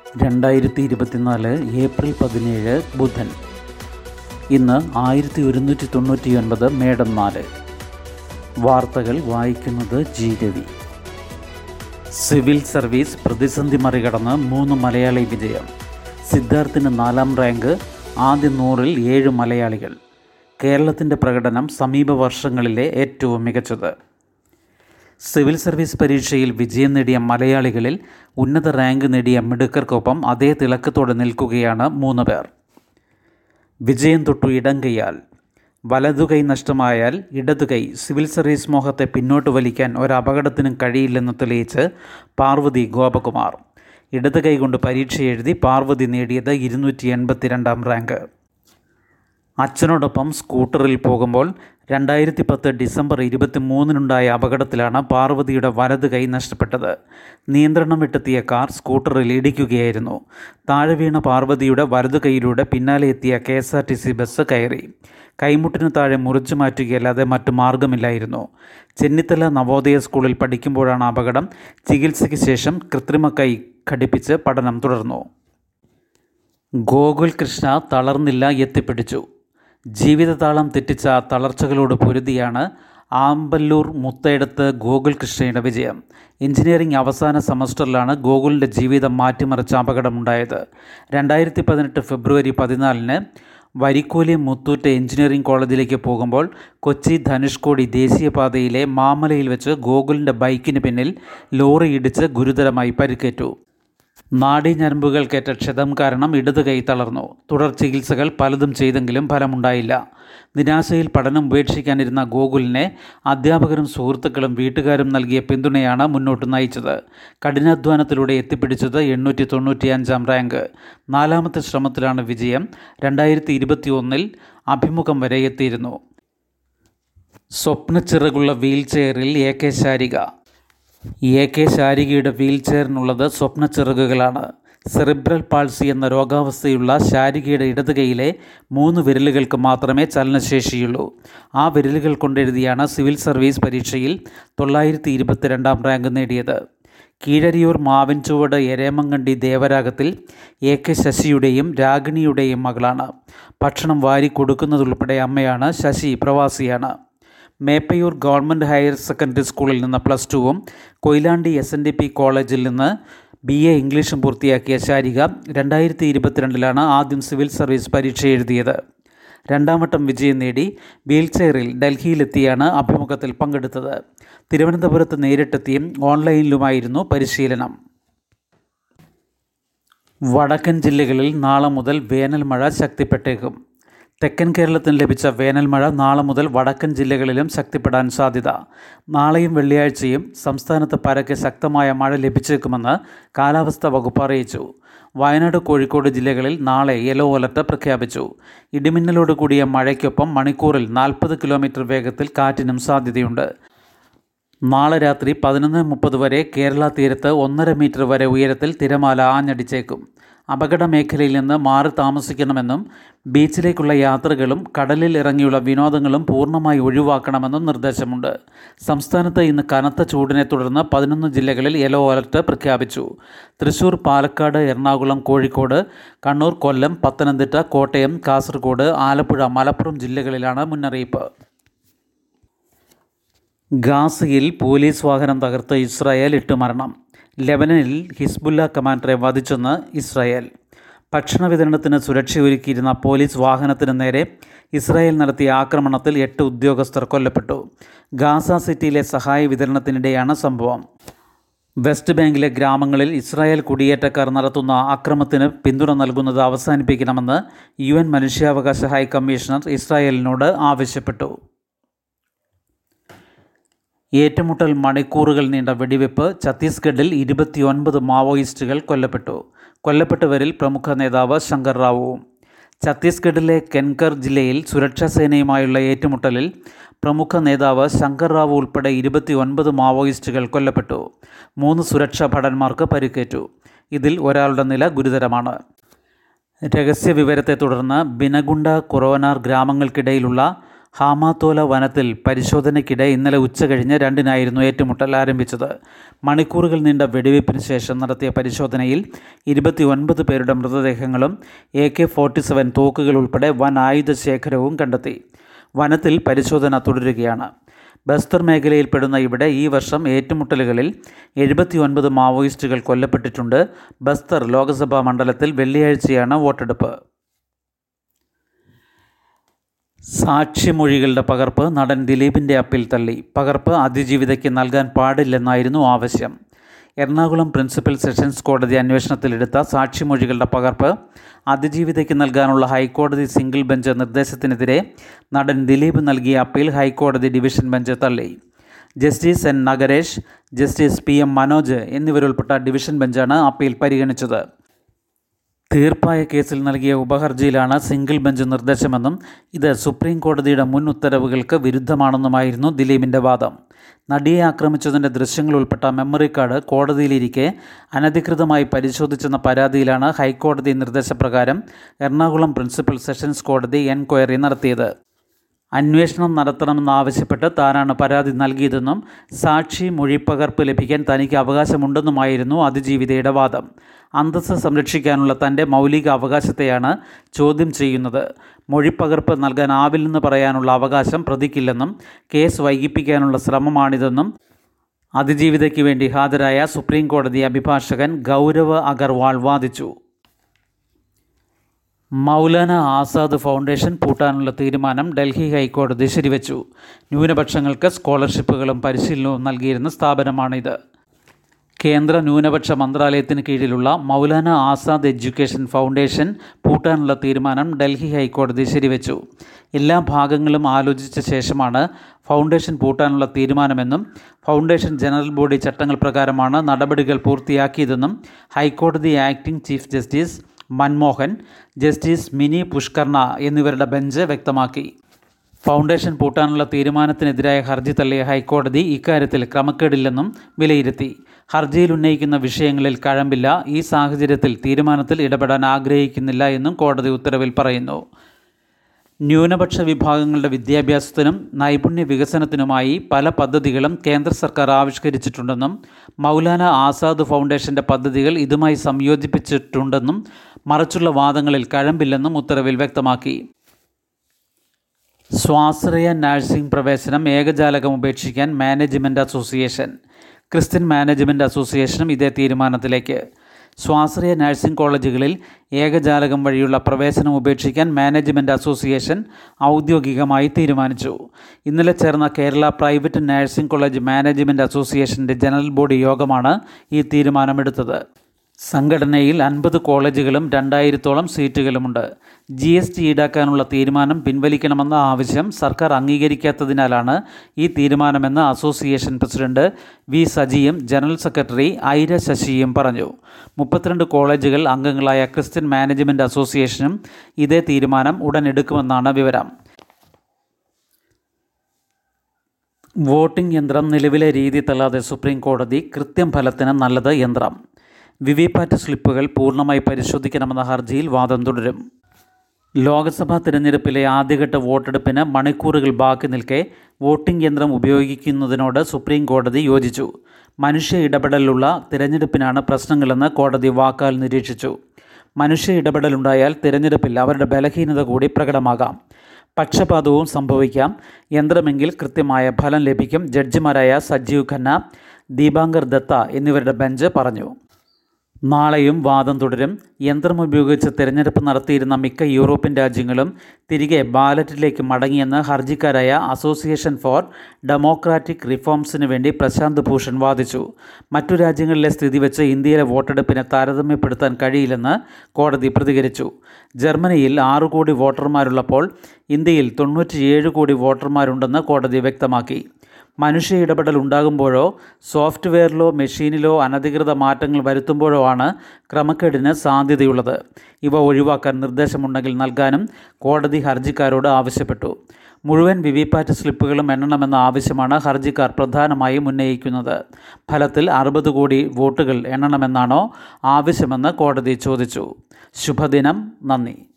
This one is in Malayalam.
രണ്ടായിരത്തി ഇരുപത്തിനാല് ഏപ്രിൽ പതിനേഴ് ബുധൻ ഇന്ന് ആയിരത്തി ഒരുന്നൂറ്റി തൊണ്ണൂറ്റി ഒൻപത് മേടം നാല് വാർത്തകൾ വായിക്കുന്നത് ജി രവി സിവിൽ സർവീസ് പ്രതിസന്ധി മറികടന്ന് മൂന്ന് മലയാളി വിജയം സിദ്ധാർത്ഥിന് നാലാം റാങ്ക് ആദ്യ നൂറിൽ ഏഴ് മലയാളികൾ കേരളത്തിൻ്റെ പ്രകടനം സമീപ വർഷങ്ങളിലെ ഏറ്റവും മികച്ചത് സിവിൽ സർവീസ് പരീക്ഷയിൽ വിജയം നേടിയ മലയാളികളിൽ ഉന്നത റാങ്ക് നേടിയ മിടുക്കർക്കൊപ്പം അതേ തിളക്കത്തോടെ നിൽക്കുകയാണ് മൂന്ന് പേർ വിജയം തൊട്ടു ഇടംകൈയാൽ വലതുകൈ നഷ്ടമായാൽ ഇടതുകൈ സിവിൽ സർവീസ് മോഹത്തെ പിന്നോട്ട് വലിക്കാൻ ഒരു അപകടത്തിനും കഴിയില്ലെന്ന് തെളിയിച്ച് പാർവതി ഗോപകുമാർ ഇടത് കൈ കൊണ്ട് പരീക്ഷ എഴുതി പാർവതി നേടിയത് ഇരുന്നൂറ്റി എൺപത്തിരണ്ടാം റാങ്ക് അച്ഛനോടൊപ്പം സ്കൂട്ടറിൽ പോകുമ്പോൾ രണ്ടായിരത്തി പത്ത് ഡിസംബർ ഇരുപത്തി മൂന്നിനുണ്ടായ അപകടത്തിലാണ് പാർവതിയുടെ വലത് കൈ നഷ്ടപ്പെട്ടത് നിയന്ത്രണം വിട്ടെത്തിയ കാർ സ്കൂട്ടറിൽ ഇടിക്കുകയായിരുന്നു താഴെ വീണ പാർവതിയുടെ വലതു കൈയിലൂടെ പിന്നാലെ എത്തിയ K S R T C bus കയറി കൈമുട്ടിന് താഴെ മുറിച്ചു മാറ്റുകയല്ലാതെ മറ്റു മാർഗമില്ലായിരുന്നു ചെന്നിത്തല നവോദയ സ്കൂളിൽ പഠിക്കുമ്പോഴാണ് അപകടം ചികിത്സയ്ക്ക് ശേഷം കൃത്രിമ കൈ ഘടിപ്പിച്ച് പഠനം തുടർന്നു ഗോകുൽ കൃഷ്ണ തളർന്നില്ല എത്തിപ്പിടിച്ചു ജീവിതതാളം തെറ്റിച്ച തളർച്ചകളോട് പൊരുതിയാണ് ആമ്പല്ലൂർ മുത്തയിടത്ത് ഗോകുൽ കൃഷ്ണയുടെ വിജയം എഞ്ചിനീയറിംഗ് അവസാന സെമസ്റ്ററിലാണ് ഗോകുലിൻ്റെ ജീവിതം മാറ്റിമറിച്ച അപകടമുണ്ടായത് രണ്ടായിരത്തി പതിനെട്ട് ഫെബ്രുവരി പതിനാലിന് വരിക്കോലി മുത്തൂറ്റ് എഞ്ചിനീയറിംഗ് കോളേജിലേക്ക് പോകുമ്പോൾ കൊച്ചി ധനുഷ്കോടി ദേശീയപാതയിലെ മാമലയിൽ വെച്ച് ഗോകുലിൻ്റെ ബൈക്കിന് പിന്നിൽ ലോറി ഇടിച്ച് ഗുരുതരമായി പരിക്കേറ്റു നാഡീഞരമ്പുകൾക്കേറ്റ ക്ഷതം കാരണം ഇടത് കൈ തളർന്നു തുടർ ചികിത്സകൾ പലതും ചെയ്തെങ്കിലും ഫലമുണ്ടായില്ല നിരാശയിൽ പഠനം ഉപേക്ഷിക്കാനിരുന്ന ഗോകുലിനെ അധ്യാപകരും സുഹൃത്തുക്കളും വീട്ടുകാരും നൽകിയ പിന്തുണയാണ് മുന്നോട്ട് നയിച്ചത് കഠിനാധ്വാനത്തിലൂടെ എത്തിപ്പിടിച്ചത് എണ്ണൂറ്റി തൊണ്ണൂറ്റി അഞ്ചാം റാങ്ക് നാലാമത്തെ ശ്രമത്തിലാണ് വിജയം രണ്ടായിരത്തി ഇരുപത്തി ഒന്നിൽ അഭിമുഖം വരെ എത്തിയിരുന്നു സ്വപ്നച്ചിറകുള്ള വീൽ ചെയറിൽ A K Sharika A K ശാരികയുടെ വീൽ ചെയറിനുള്ളത് സ്വപ്ന ചിറകുകളാണ് സെറിബ്രൽ പാൾസി എന്ന രോഗാവസ്ഥയുള്ള ശാരികയുടെ ഇടത് കൈയിലെ മൂന്ന് വിരലുകൾക്ക് മാത്രമേ ചലനശേഷിയുള്ളൂ ആ വിരലുകൾ കൊണ്ടെഴുതിയാണ് സിവിൽ സർവീസ് പരീക്ഷയിൽ തൊള്ളായിരത്തി ഇരുപത്തിരണ്ടാം റാങ്ക് നേടിയത് കീഴരിയൂർ മാവിൻ ചുവട് എരേമങ്കണ്ടി ദേവരാഗത്തിൽ എ കെ ശശിയുടെയും രാഗിണിയുടെയും മകളാണ് ഭക്ഷണം വാരി കൊടുക്കുന്നതുൾപ്പെടെ അമ്മയാണ് ശശി പ്രവാസിയാണ് മേപ്പയൂർ ഗവൺമെൻറ് ഹയർ സെക്കൻഡറി സ്കൂളിൽ നിന്ന് പ്ലസ് ടുവും Koyilandy S N D P കോളേജിൽ നിന്ന് ബി എ ഇംഗ്ലീഷും പൂർത്തിയാക്കിയ ശാരിക രണ്ടായിരത്തി ഇരുപത്തിരണ്ടിലാണ് ആദ്യം സിവിൽ സർവീസ് പരീക്ഷ എഴുതിയത് രണ്ടാം വട്ടം വിജയം നേടി വീൽ ചെയറിൽ ഡൽഹിയിലെത്തിയാണ് അഭിമുഖത്തിൽ പങ്കെടുത്തത് തിരുവനന്തപുരത്ത് നേരിട്ടെത്തിയും ഓൺലൈനിലുമായിരുന്നു പരിശീലനം വടക്കൻ ജില്ലകളിൽ നാളെ മുതൽ വേനൽ മഴ ശക്തിപ്പെട്ടേക്കും തെക്കൻ കേരളത്തിന് ലഭിച്ച വേനൽ മഴ നാളെ മുതൽ വടക്കൻ ജില്ലകളിലും ശക്തിപ്പെടാൻ സാധ്യത നാളെയും വെള്ളിയാഴ്ചയും സംസ്ഥാനത്ത് പരക്കെ ശക്തമായ മഴ ലഭിച്ചേക്കുമെന്ന് കാലാവസ്ഥാ വകുപ്പ് അറിയിച്ചു വയനാട് കോഴിക്കോട് ജില്ലകളിൽ നാളെ യെല്ലോ അലർട്ട് പ്രഖ്യാപിച്ചു ഇടിമിന്നലോട് കൂടിയ മഴയ്ക്കൊപ്പം മണിക്കൂറിൽ നാൽപ്പത് കിലോമീറ്റർ വേഗത്തിൽ കാറ്റിനും സാധ്യതയുണ്ട് നാളെ രാത്രി പതിനൊന്ന് മുപ്പത് വരെ കേരള തീരത്ത് ഒന്നര മീറ്റർ വരെ ഉയരത്തിൽ തിരമാല ആഞ്ഞടിച്ചേക്കും അപകട മേഖലയിൽ നിന്ന് മാറി താമസിക്കണമെന്നും ബീച്ചിലേക്കുള്ള യാത്രകളും കടലിൽ ഇറങ്ങിയുള്ള വിനോദങ്ങളും പൂർണ്ണമായി ഒഴിവാക്കണമെന്നും നിർദ്ദേശമുണ്ട് സംസ്ഥാനത്ത് ഇന്ന് കനത്ത ചൂടിനെ തുടർന്ന് പതിനൊന്ന് ജില്ലകളിൽ യെല്ലോ അലർട്ട് പ്രഖ്യാപിച്ചു തൃശൂർ പാലക്കാട് എറണാകുളം കോഴിക്കോട് കണ്ണൂർ കൊല്ലം പത്തനംതിട്ട കോട്ടയം കാസർഗോഡ് ആലപ്പുഴ മലപ്പുറം ജില്ലകളിലാണ് മുന്നറിയിപ്പ് ഗാസയിൽ പോലീസ് വാഹനം തകർത്ത് ഇസ്രായേൽ ഇട്ട് മരണം ലെബനനിൽ ഹിസ്ബുല്ല കമാൻഡറെ വധിച്ചെന്ന് ഇസ്രായേൽ ഭക്ഷണ വിതരണത്തിന് സുരക്ഷയൊരുക്കിയിരുന്ന പോലീസ് വാഹനത്തിന് നേരെ ഇസ്രായേൽ നടത്തിയ ആക്രമണത്തിൽ എട്ട് ഉദ്യോഗസ്ഥർ കൊല്ലപ്പെട്ടു ഗാസ സിറ്റിയിലെ സഹായ വിതരണത്തിനിടെയാണ് സംഭവം വെസ്റ്റ് ബാങ്കിലെ ഗ്രാമങ്ങളിൽ ഇസ്രായേൽ കുടിയേറ്റക്കാർ നടത്തുന്ന ആക്രമത്തിന് പിന്തുണ നൽകുന്നത് അവസാനിപ്പിക്കണമെന്ന് യു എൻ മനുഷ്യാവകാശ ഹൈ കമ്മീഷണർ ഇസ്രായേലിനോട് ആവശ്യപ്പെട്ടു ഏറ്റുമുട്ടൽ മണിക്കൂറുകൾ നീണ്ട വെടിവെപ്പ് ഛത്തീസ്ഗഡിൽ ഇരുപത്തിയൊൻപത് മാവോയിസ്റ്റുകൾ കൊല്ലപ്പെട്ടു കൊല്ലപ്പെട്ടവരിൽ പ്രമുഖ നേതാവ് ശങ്കർ റാവുവും ഛത്തീസ്ഗഡിലെ കെൻകർ ജില്ലയിൽ സുരക്ഷാ സേനയുമായുള്ള ഏറ്റുമുട്ടലിൽ പ്രമുഖ നേതാവ് ശങ്കർ റാവു ഉൾപ്പെടെ ഇരുപത്തിയൊൻപത് മാവോയിസ്റ്റുകൾ കൊല്ലപ്പെട്ടു മൂന്ന് സുരക്ഷാ ഭടന്മാർക്ക് പരിക്കേറ്റു ഇതിൽ ഒരാളുടെ നില ഗുരുതരമാണ് രഹസ്യ വിവരത്തെ തുടർന്ന് ബിനഗുണ്ട കൊറോനാർ ഗ്രാമങ്ങൾക്കിടയിലുള്ള ഹാമാത്തോല വനത്തിൽ പരിശോധനയ്ക്കിടെ ഇന്നലെ ഉച്ച കഴിഞ്ഞ് രണ്ടിനായിരുന്നു ഏറ്റുമുട്ടൽ ആരംഭിച്ചത് മണിക്കൂറുകൾ നീണ്ട വെടിവയ്പ്പിന് ശേഷം നടത്തിയ പരിശോധനയിൽ ഇരുപത്തി ഒൻപത് പേരുടെ മൃതദേഹങ്ങളും എ കെ ഫോർട്ടി സെവൻ തോക്കുകൾ ഉൾപ്പെടെ വൻ ആയുധ ശേഖരവും കണ്ടെത്തി വനത്തിൽ പരിശോധന തുടരുകയാണ് ബസ്തർ മേഖലയിൽപ്പെടുന്ന ഇവിടെ ഈ വർഷം ഏറ്റുമുട്ടലുകളിൽ എഴുപത്തി ഒൻപത് മാവോയിസ്റ്റുകൾ കൊല്ലപ്പെട്ടിട്ടുണ്ട് ബസ്തർ ലോക്സഭാ മണ്ഡലത്തിൽ വെള്ളിയാഴ്ചയാണ് വോട്ടെടുപ്പ് സാക്ഷിമൊഴികളുടെ പകർപ്പ് നടൻ ദിലീപിൻ്റെ അപ്പീൽ തള്ളി പകർപ്പ് അതിജീവിതയ്ക്ക് നൽകാൻ പാടില്ലെന്നായിരുന്നു ആവശ്യം എറണാകുളം പ്രിൻസിപ്പൽ സെഷൻസ് കോടതി അന്വേഷണത്തിലെടുത്ത സാക്ഷിമൊഴികളുടെ പകർപ്പ് അതിജീവിതയ്ക്ക് നൽകാനുള്ള ഹൈക്കോടതി സിംഗിൾ ബെഞ്ച് നിർദ്ദേശത്തിനെതിരെ നടൻ ദിലീപ് നൽകിയ അപ്പീൽ ഹൈക്കോടതി ഡിവിഷൻ ബെഞ്ച് തള്ളി justice N Nagaresh justice P M Manoj എന്നിവരുൾപ്പെട്ട ഡിവിഷൻ ബെഞ്ചാണ് അപ്പീൽ പരിഗണിച്ചത് തീർപ്പായ കേസിൽ നൽകിയ ഉപഹർജിയിലാണ് സിംഗിൾ ബെഞ്ച് നിർദ്ദേശമെന്നും ഇത് സുപ്രീം കോടതിയുടെ മുൻ ഉത്തരവുകൾക്ക് വിരുദ്ധമാണെന്നുമായിരുന്നു ദിലീപിൻ്റെ വാദം നടിയെ ആക്രമിച്ചതിൻ്റെ ദൃശ്യങ്ങൾ ഉൾപ്പെട്ട മെമ്മറി കാർഡ് കോടതിയിലിരിക്കെ അനധികൃതമായി പരിശോധിച്ചെന്ന പരാതിയിലാണ് ഹൈക്കോടതി നിർദ്ദേശപ്രകാരം എറണാകുളം പ്രിൻസിപ്പൽ സെഷൻസ് കോടതി എൻക്വയറി നടത്തിയത് അന്വേഷണം നടത്തണമെന്നാവശ്യപ്പെട്ട് താനാണ് പരാതി നൽകിയതെന്നും സാക്ഷി മൊഴിപ്പകർപ്പ് ലഭിക്കാൻ തനിക്ക് അവകാശമുണ്ടെന്നുമായിരുന്നു അതിജീവിതയുടെ വാദം അന്തസ്സ് സംരക്ഷിക്കാനുള്ള തൻ്റെ മൗലിക അവകാശത്തെയാണ് ചോദ്യം ചെയ്യുന്നത് മൊഴിപ്പകർപ്പ് നൽകാനാവില്ലെന്ന് പറയാനുള്ള അവകാശം പ്രതിക്കില്ലെന്നും കേസ് വൈകിപ്പിക്കാനുള്ള ശ്രമമാണിതെന്നും അതിജീവിതയ്ക്ക് വേണ്ടി ഹാജരായ സുപ്രീം കോടതി അഭിഭാഷകൻ ഗൗരവ് അഗർവാൾ വാദിച്ചു മൗലാന ആസാദ് ഫൗണ്ടേഷൻ പൂട്ടാനുള്ള തീരുമാനം ഡൽഹി ഹൈക്കോടതി ശരിവച്ചു ന്യൂനപക്ഷങ്ങൾക്ക് സ്കോളർഷിപ്പുകളും പരിശീലനവും നൽകിയിരുന്ന സ്ഥാപനമാണിത് കേന്ദ്ര ന്യൂനപക്ഷ മന്ത്രാലയത്തിന് കീഴിലുള്ള മൗലാന ആസാദ് എഡ്യൂക്കേഷൻ ഫൗണ്ടേഷൻ പൂട്ടാനുള്ള തീരുമാനം ഡൽഹി ഹൈക്കോടതി ശരിവച്ചു എല്ലാ ഭാഗങ്ങളും ആലോചിച്ച ശേഷമാണ് ഫൗണ്ടേഷൻ പൂട്ടാനുള്ള തീരുമാനമെന്നും ഫൗണ്ടേഷൻ ജനറൽ ബോഡി ചട്ടങ്ങൾ പ്രകാരമാണ് നടപടികൾ പൂർത്തിയാക്കിയതെന്നും ഹൈക്കോടതി acting chief justice Manmohan justice Mini Pushkarna എന്നിവരുടെ ബെഞ്ച് വ്യക്തമാക്കി ഫൗണ്ടേഷൻ പൂട്ടാനുള്ള തീരുമാനത്തിനെതിരായ ഹർജി തള്ളിയ ഹൈക്കോടതി ഇക്കാര്യത്തിൽ ക്രമക്കേടില്ലെന്നും വിലയിരുത്തി ഹർജിയിൽ ഉന്നയിക്കുന്ന വിഷയങ്ങളിൽ കഴമ്പില്ല ഈ സാഹചര്യത്തിൽ തീരുമാനത്തിൽ ഇടപെടാൻ ആഗ്രഹിക്കുന്നില്ല എന്നും കോടതി ഉത്തരവിൽ പറയുന്നു ന്യൂനപക്ഷ വിഭാഗങ്ങളുടെ വിദ്യാഭ്യാസത്തിനും നൈപുണ്യ വികസനത്തിനുമായി പല പദ്ധതികളും കേന്ദ്ര സർക്കാർ ആവിഷ്കരിച്ചിട്ടുണ്ടെന്നും മൗലാന ആസാദ് ഫൗണ്ടേഷൻ്റെ പദ്ധതികൾ ഇതുമായി സംയോജിപ്പിച്ചിട്ടുണ്ടെന്നും മറിച്ചുള്ള വാദങ്ങളിൽ കഴമ്പില്ലെന്നും ഉത്തരവിൽ വ്യക്തമാക്കി സ്വാശ്രയ നഴ്സിംഗ് പ്രവേശനം ഏകജാലകം ഉപേക്ഷിക്കാൻ മാനേജ്മെൻറ്റ് അസോസിയേഷൻ ക്രിസ്ത്യൻ മാനേജ്മെൻറ്റ് അസോസിയേഷനും ഇതേ തീരുമാനത്തിലേക്ക് സ്വാശ്രയ നഴ്സിംഗ് കോളേജുകളിൽ ഏകജാലകം വഴിയുള്ള പ്രവേശനം ഉപേക്ഷിക്കാൻ മാനേജ്മെൻറ്റ് അസോസിയേഷൻ ഔദ്യോഗികമായി തീരുമാനിച്ചു ഇന്നലെ ചേർന്ന Kerala private nursing college management അസോസിയേഷൻ്റെ ജനറൽ ബോഡി യോഗമാണ് ഈ തീരുമാനമെടുത്തത് സംഘടനയിൽ അൻപത് കോളേജുകളും രണ്ടായിരത്തോളം സീറ്റുകളുമുണ്ട് ജി എസ് ടി ഈടാക്കാനുള്ള തീരുമാനം പിൻവലിക്കണമെന്ന ആവശ്യം സർക്കാർ അംഗീകരിക്കാത്തതിനാലാണ് ഈ തീരുമാനമെന്ന് അസോസിയേഷൻ പ്രസിഡന്റ് വി സജിയും ജനറൽ സെക്രട്ടറി ഐര ശശിയും പറഞ്ഞു മുപ്പത്തിരണ്ട് കോളേജുകൾ അംഗങ്ങളായ ക്രിസ്ത്യൻ മാനേജ്മെൻറ്റ് അസോസിയേഷനും ഇതേ തീരുമാനം ഉടൻ എടുക്കുമെന്നാണ് വിവരം വോട്ടിംഗ് യന്ത്രം നിലവിലെ രീതി തള്ളാതെ സുപ്രീം കോടതി കൃത്യം ഫലത്തിന് നല്ലത് യന്ത്രം വിവിപാറ്റ് സ്ലിപ്പുകൾ പൂർണ്ണമായി പരിശോധിക്കണമെന്ന ഹർജിയിൽ വാദം തുടരും ലോക്സഭാ തിരഞ്ഞെടുപ്പിലെ ആദ്യഘട്ട വോട്ടെടുപ്പിന് മണിക്കൂറുകൾ ബാക്കി നിൽക്കെ വോട്ടിംഗ് യന്ത്രം ഉപയോഗിക്കുന്നതിനോട് സുപ്രീം കോടതി യോജിച്ചു മനുഷ്യ ഇടപെടലുള്ള തിരഞ്ഞെടുപ്പിനാണ് പ്രശ്നങ്ങളെന്ന് കോടതി വാക്കാൽ നിരീക്ഷിച്ചു മനുഷ്യ ഇടപെടലുണ്ടായാൽ തിരഞ്ഞെടുപ്പിൽ അവരുടെ ബലഹീനത കൂടി പ്രകടമാകാം പക്ഷപാതവും സംഭവിക്കാം യന്ത്രമെങ്കിൽ കൃത്യമായ ഫലം ലഭിക്കും ജഡ്ജിമാരായ സജീവ് ഖന്ന ദീപാങ്കർ ദത്ത എന്നിവരുടെ ബെഞ്ച് പറഞ്ഞു നാളെയും വാദം തുടരും യന്ത്രം ഉപയോഗിച്ച് തിരഞ്ഞെടുപ്പ് നടത്തിയിരുന്ന മിക്ക യൂറോപ്യൻ രാജ്യങ്ങളും തിരികെ ബാലറ്റിലേക്ക് മടങ്ങിയെന്ന് ഹർജിക്കാരായ അസോസിയേഷൻ ഫോർ ഡെമോക്രാറ്റിക് റിഫോംസിന് വേണ്ടി പ്രശാന്ത് ഭൂഷൺ വാദിച്ചു മറ്റു രാജ്യങ്ങളിലെ സ്ഥിതി വെച്ച് ഇന്ത്യയിലെ വോട്ടെടുപ്പിനെ താരതമ്യപ്പെടുത്താൻ കഴിയില്ലെന്ന് കോടതി പ്രതികരിച്ചു ജർമ്മനിയിൽ ആറു കോടി വോട്ടർമാരുള്ളപ്പോൾ ഇന്ത്യയിൽ തൊണ്ണൂറ്റിയേഴ് കോടി വോട്ടർമാരുണ്ടെന്ന് കോടതി വ്യക്തമാക്കി മനുഷ്യ ഇടപെടൽ ഉണ്ടാകുമ്പോഴോ സോഫ്റ്റ്വെയറിലോ മെഷീനിലോ അനധികൃത മാറ്റങ്ങൾ വരുത്തുമ്പോഴോ ആണ് ക്രമക്കേടിന് സാധ്യതയുള്ളത് ഇവ ഒഴിവാക്കാൻ നിർദ്ദേശമുണ്ടെങ്കിൽ നൽകാനും കോടതി ഹർജിക്കാരോട് ആവശ്യപ്പെട്ടു മുഴുവൻ വിവിപാറ്റ് സ്ലിപ്പുകളും എണ്ണണമെന്ന ആവശ്യമാണ് ഹർജിക്കാർ പ്രധാനമായും ഉന്നയിക്കുന്നത് ഫലത്തിൽ അറുപത് കോടി വോട്ടുകൾ എണ്ണണമെന്നാണോ ആവശ്യമെന്ന് കോടതി ചോദിച്ചു ശുഭദിനം നന്ദി